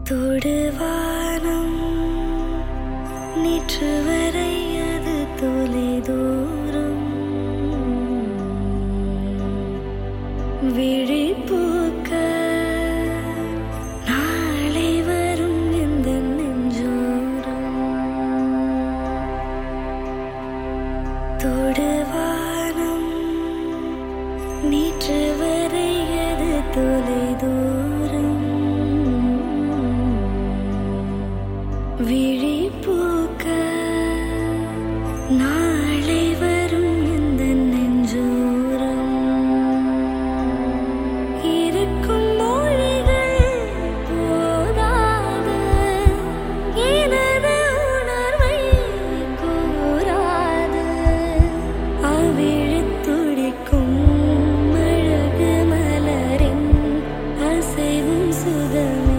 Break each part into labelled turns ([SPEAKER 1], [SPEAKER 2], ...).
[SPEAKER 1] தொடுவானம் நேற்று வரை அது தொலை தூரம் விழிப்பூக்க நாளை வரும் எந்த நெஞ்சோரம் தொடுவானம் நேற்று வரை அது தொலை தூரம் விழிப்பூக்க நாளை வரும் இந்த நெஞ்சோரம் இருக்கும் மொழிகள் போதாது எனது உணர்வை கூறாது அவிழத் துடிக்கும் அழகு மலரின் அசைவும் சுகமே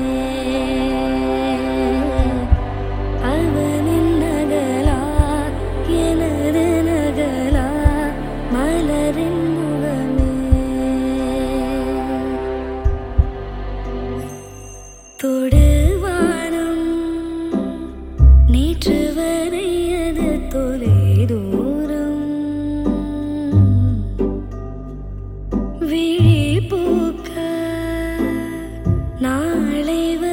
[SPEAKER 1] அவனின் நகலா எனது நகலா மலரின் முகமே தொடுவானம் நேற்று வரை அது தொலை தூரம் விழி பூக்க நாளை வரும்